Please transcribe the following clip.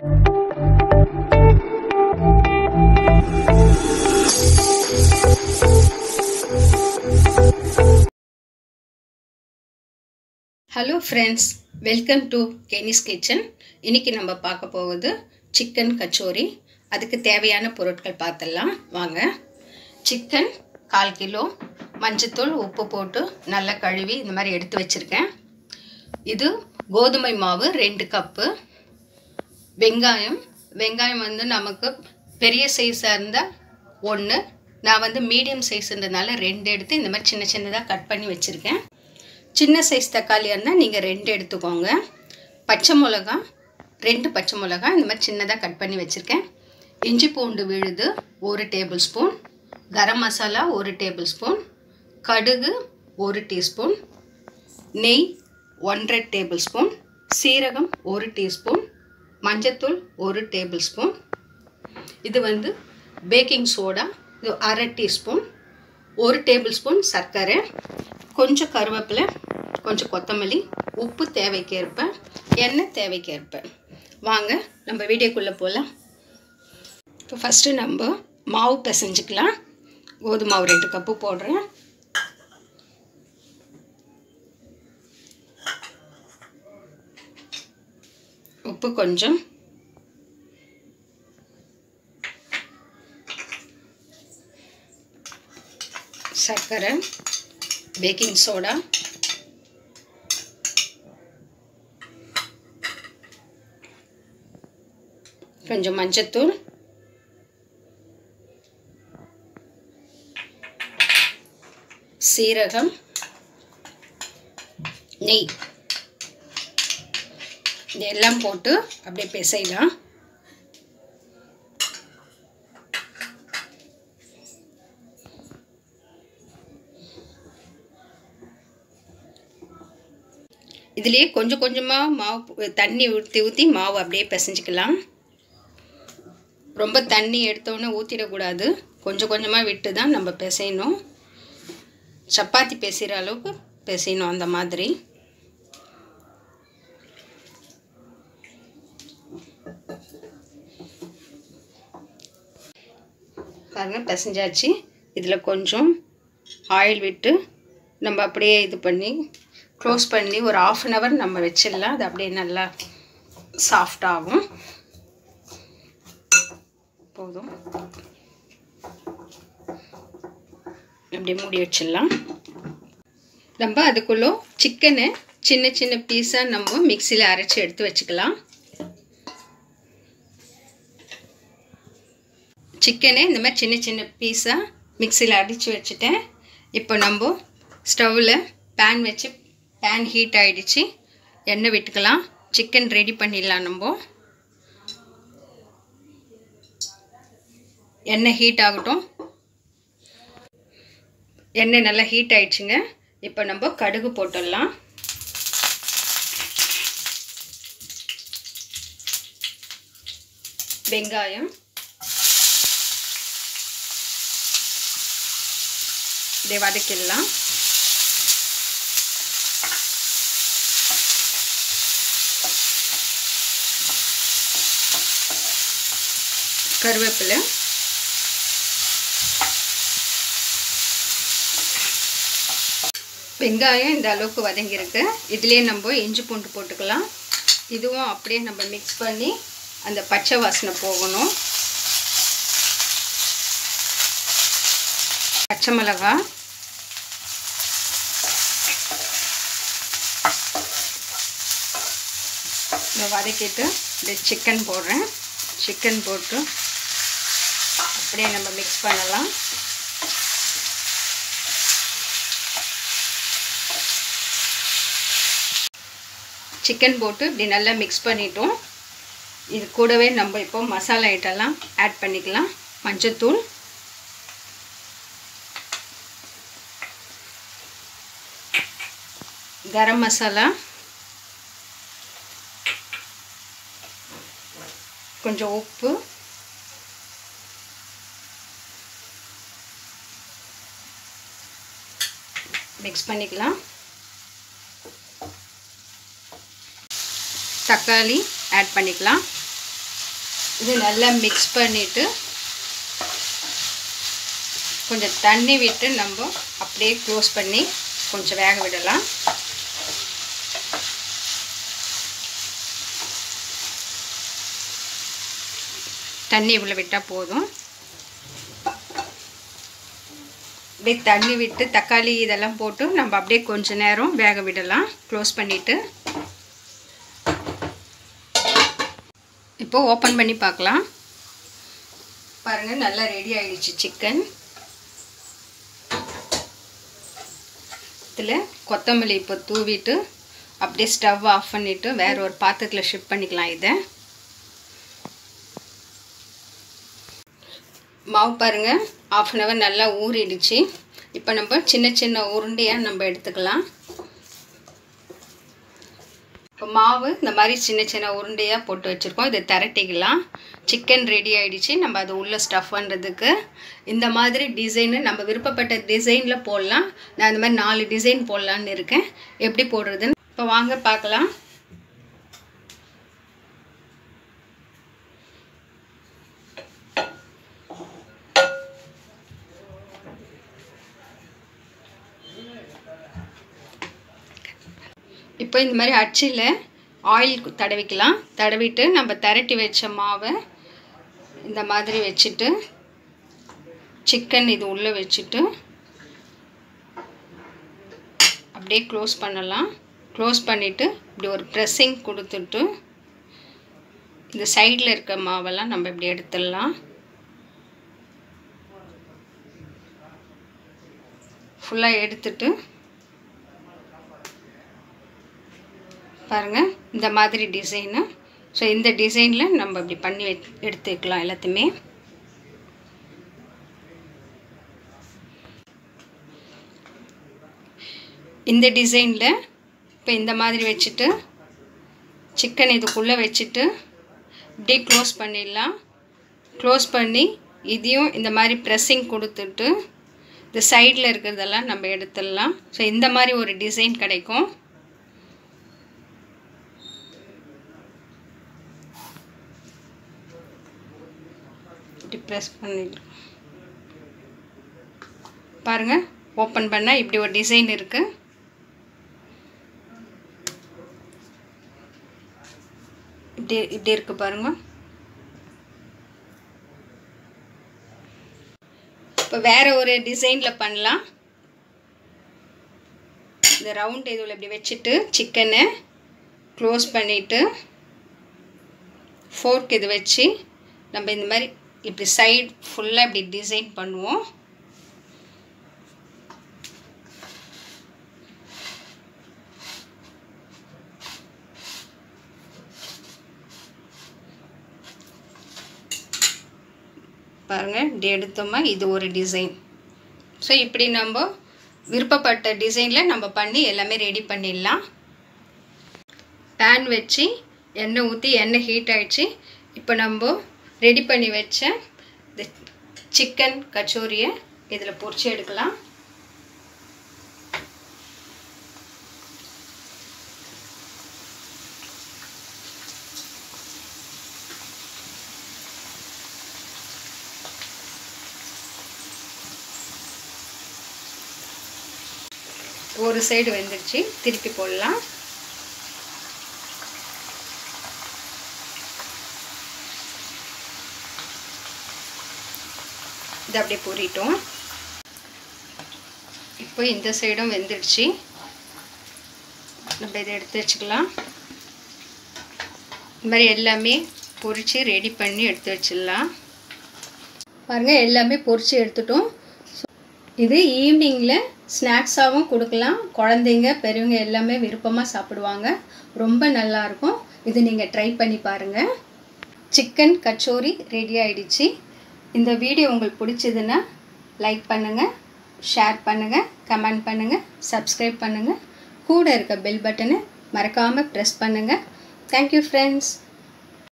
hello friends welcome to Kenny's kitchen இன்னைக்கு நம்ம பார்க்க போவது சிக்கன் கச்சோரி அதுக்கு தேவையான பொருட்கள் பார்த்துடலாம் வாங்க சிக்கன் கால் கிலோ மஞ்சத்தூள் உப்பு போட்டு நல்லா கழுவி இந்த மாதிரி எடுத்து வச்சுருக்கேன் இது கோதுமை மாவு ரெண்டு கப்பு வெங்காயம் வெங்காயம் வந்து நமக்கு பெரிய சைஸாக இருந்தால் ஒன்று நான் வந்து மீடியம் சைஸ்ன்றதுனால ரெண்டு எடுத்து இந்த மாதிரி சின்ன சின்னதாக கட் பண்ணி வச்சுருக்கேன் சின்ன சைஸ் தக்காளியாக இருந்தால் நீங்கள் ரெண்டு எடுத்துக்கோங்க பச்சை மிளகா ரெண்டு பச்சை மிளகா இந்த மாதிரி சின்னதாக கட் பண்ணி வச்சுருக்கேன் இஞ்சி பூண்டு விழுது ஒரு டேபிள் ஸ்பூன் கரம் மசாலா ஒரு டேபிள் ஸ்பூன் கடுகு ஒரு டீஸ்பூன் நெய் ஒன்றரை டேபிள் ஸ்பூன் சீரகம் ஒரு டீஸ்பூன் மஞ்சத்தூள் ஒரு டேபிள் ஸ்பூன் இது வந்து பேக்கிங் சோடா இது அரை டீஸ்பூன் ஒரு டேபிள் ஸ்பூன் சர்க்கரை கொஞ்சம் கருவேப்பிலை கொஞ்சம் கொத்தமல்லி உப்பு தேவைக்கேற்ப எண்ணெய் தேவைக்கேற்ப வாங்க நம்ம வீடியோக்குள்ளே போகலாம் இப்போ ஃபஸ்ட்டு நம்ம மாவு பிசைஞ்சிக்கலாம் கோதுமை மாவு ரெண்டு கப்பு போடுறேன் உப்பு கொஞ்சம் சர்க்கரை பேக்கிங் சோடா கொஞ்சம் மஞ்சத்தூள் சீரகம் நெய் இதெல்லாம் போட்டு அப்படியே பிசையலாம் இதுலேயே கொஞ்சம் கொஞ்சமாக மாவு தண்ணி ஊற்றி ஊற்றி மாவு அப்படியே பிசைஞ்சிக்கலாம் ரொம்ப தண்ணி எடுத்தோன்னே ஊற்றிடக்கூடாது கொஞ்சம் கொஞ்சமாக விட்டு தான் நம்ம பிசையணும் சப்பாத்தி பிசைகிற அளவுக்கு பிசையணும் அந்த மாதிரி பாருங்கள் பிசைஞ்சாச்சு இதில் கொஞ்சம் ஆயில் விட்டு நம்ம அப்படியே இது பண்ணி க்ளோஸ் பண்ணி ஒரு ஆஃப் அன் ஹவர் நம்ம வச்சிடலாம் அது அப்படியே நல்லா சாஃப்டாகும் போதும் அப்படியே மூடி வச்சிடலாம் நம்ம அதுக்குள்ளே சிக்கனை சின்ன சின்ன பீஸாக நம்ம மிக்சியில் அரைச்சி எடுத்து வச்சுக்கலாம் சிக்கனை இந்த மாதிரி சின்ன சின்ன பீஸாக மிக்சியில் அடித்து வச்சுட்டேன் இப்போ நம்ம ஸ்டவ்வில் பேன் வச்சு பேன் ஹீட் ஆகிடுச்சு எண்ணெய் விட்டுக்கலாம் சிக்கன் ரெடி பண்ணிடலாம் நம்ம எண்ணெய் ஹீட் ஆகட்டும் எண்ணெய் நல்லா ஹீட் ஆயிடுச்சுங்க இப்போ நம்ம கடுகு போட்டுடலாம் வெங்காயம் இதை வதக்கிடலாம் கருவேப்பிலை வெங்காயம் இந்த அளவுக்கு வதங்கியிருக்கு இதுலேயே நம்ம இஞ்சி பூண்டு போட்டுக்கலாம் இதுவும் அப்படியே நம்ம மிக்ஸ் பண்ணி அந்த பச்சை வாசனை போகணும் பச்சை மிளகா இதை வதக்கிட்டு இந்த சிக்கன் போடுறேன் சிக்கன் போட்டு அப்படியே நம்ம மிக்ஸ் பண்ணலாம் சிக்கன் போட்டு இப்படி நல்லா மிக்ஸ் பண்ணிட்டோம் இது கூடவே நம்ம இப்போ மசாலா ஐட்டம்லாம் ஆட் பண்ணிக்கலாம் மஞ்சத்தூள் கரம் மசாலா கொஞ்சம் உப்பு மிக்ஸ் பண்ணிக்கலாம் தக்காளி ஆட் பண்ணிக்கலாம் இது நல்லா மிக்ஸ் பண்ணிவிட்டு கொஞ்சம் தண்ணி விட்டு நம்ம அப்படியே க்ளோஸ் பண்ணி கொஞ்சம் வேக விடலாம் தண்ணி இவ்வளோ விட்டால் போதும் அப்படியே தண்ணி விட்டு தக்காளி இதெல்லாம் போட்டு நம்ம அப்படியே கொஞ்ச நேரம் வேக விடலாம் க்ளோஸ் பண்ணிவிட்டு இப்போ ஓப்பன் பண்ணி பார்க்கலாம் பாருங்கள் நல்லா ரெடி ஆகிடுச்சு சிக்கன் இதில் கொத்தமல்லி இப்போ தூவிட்டு அப்படியே ஸ்டவ் ஆஃப் பண்ணிவிட்டு வேறு ஒரு பாத்திரத்தில் ஷிஃப்ட் பண்ணிக்கலாம் இதை மாவு பாருங்கள் ஆஃப் அன் ஹவர் நல்லா ஊறிடுச்சு இப்போ நம்ம சின்ன சின்ன உருண்டையாக நம்ம எடுத்துக்கலாம் இப்போ மாவு இந்த மாதிரி சின்ன சின்ன உருண்டையாக போட்டு வச்சுருக்கோம் இதை திரட்டிக்கலாம் சிக்கன் ரெடி ஆகிடுச்சு நம்ம அது உள்ளே ஸ்டஃப் பண்ணுறதுக்கு இந்த மாதிரி டிசைனு நம்ம விருப்பப்பட்ட டிசைனில் போடலாம் நான் இந்த மாதிரி நாலு டிசைன் போடலான்னு இருக்கேன் எப்படி போடுறதுன்னு இப்போ வாங்க பார்க்கலாம் இப்போ இந்த மாதிரி அச்சில் ஆயில் தடவிக்கலாம் தடவிட்டு நம்ம திரட்டி வச்ச மாவை இந்த மாதிரி வச்சுட்டு சிக்கன் இது உள்ளே வச்சுட்டு அப்படியே க்ளோஸ் பண்ணலாம் க்ளோஸ் பண்ணிவிட்டு இப்படி ஒரு ப்ரெஸ்ஸிங் கொடுத்துட்டு இந்த சைடில் இருக்க மாவெல்லாம் நம்ம இப்படி எடுத்துடலாம் ஃபுல்லாக எடுத்துட்டு பாருங்கள் இந்த மாதிரி டிசைனு ஸோ இந்த டிசைனில் நம்ம இப்படி பண்ணி எடுத்துக்கலாம் எல்லாத்தையுமே இந்த டிசைனில் இப்போ இந்த மாதிரி வச்சுட்டு சிக்கன் இதுக்குள்ளே வச்சுட்டு இப்படியே க்ளோஸ் பண்ணிடலாம் க்ளோஸ் பண்ணி இதையும் இந்த மாதிரி ப்ரெஸ்ஸிங் கொடுத்துட்டு இந்த சைடில் இருக்கிறதெல்லாம் நம்ம எடுத்துடலாம் ஸோ இந்த மாதிரி ஒரு டிசைன் கிடைக்கும் இப்படி ப்ரெஸ் பண்ணிடலாம் பாருங்கள் ஓப்பன் பண்ணால் இப்படி ஒரு டிசைன் இருக்குது இப்படி இப்படி இருக்குது பாருங்கள் இப்போ வேறு ஒரு டிசைனில் பண்ணலாம் இந்த ரவுண்ட் இதில் இப்படி வச்சுட்டு சிக்கனை க்ளோஸ் பண்ணிவிட்டு ஃபோர்க் இது வச்சு நம்ம இந்த மாதிரி இப்படி சைடு ஃபுல்லாக இப்படி டிசைன் பண்ணுவோம் பாருங்கள் இப்படி எடுத்தோமா இது ஒரு டிசைன் ஸோ இப்படி நம்ம விருப்பப்பட்ட டிசைனில் நம்ம பண்ணி எல்லாமே ரெடி பண்ணிடலாம் பேன் வச்சு எண்ணெய் ஊற்றி எண்ணெய் ஹீட் ஆகிடுச்சு இப்போ நம்ம ரெடி பண்ணி வச்ச இந்த சிக்கன் கச்சோரியை இதில் பொரிச்சு எடுக்கலாம் ஒரு சைடு வெந்துடுச்சு திருப்பி போடலாம் இது அப்படியே பொரிட்டோம் இப்போ இந்த சைடும் வெந்துடுச்சு நம்ம இதை எடுத்து வச்சுக்கலாம் இந்த மாதிரி எல்லாமே பொரித்து ரெடி பண்ணி எடுத்து வச்சிடலாம் பாருங்கள் எல்லாமே பொரித்து எடுத்துட்டோம் இது ஈவினிங்கில் ஸ்நாக்ஸாகவும் கொடுக்கலாம் குழந்தைங்க பெரியவங்க எல்லாமே விருப்பமாக சாப்பிடுவாங்க ரொம்ப நல்லாயிருக்கும் இது நீங்கள் ட்ரை பண்ணி பாருங்கள் சிக்கன் கச்சோரி ரெடி ஆயிடுச்சு இந்த வீடியோ உங்களுக்கு பிடிச்சதுன்னா லைக் பண்ணுங்கள் ஷேர் பண்ணுங்கள் கமெண்ட் பண்ணுங்கள் சப்ஸ்கிரைப் பண்ணுங்கள் கூட இருக்க பெல் பட்டனை மறக்காமல் ப்ரெஸ் பண்ணுங்கள் தேங்க்யூ ஃப்ரெண்ட்ஸ்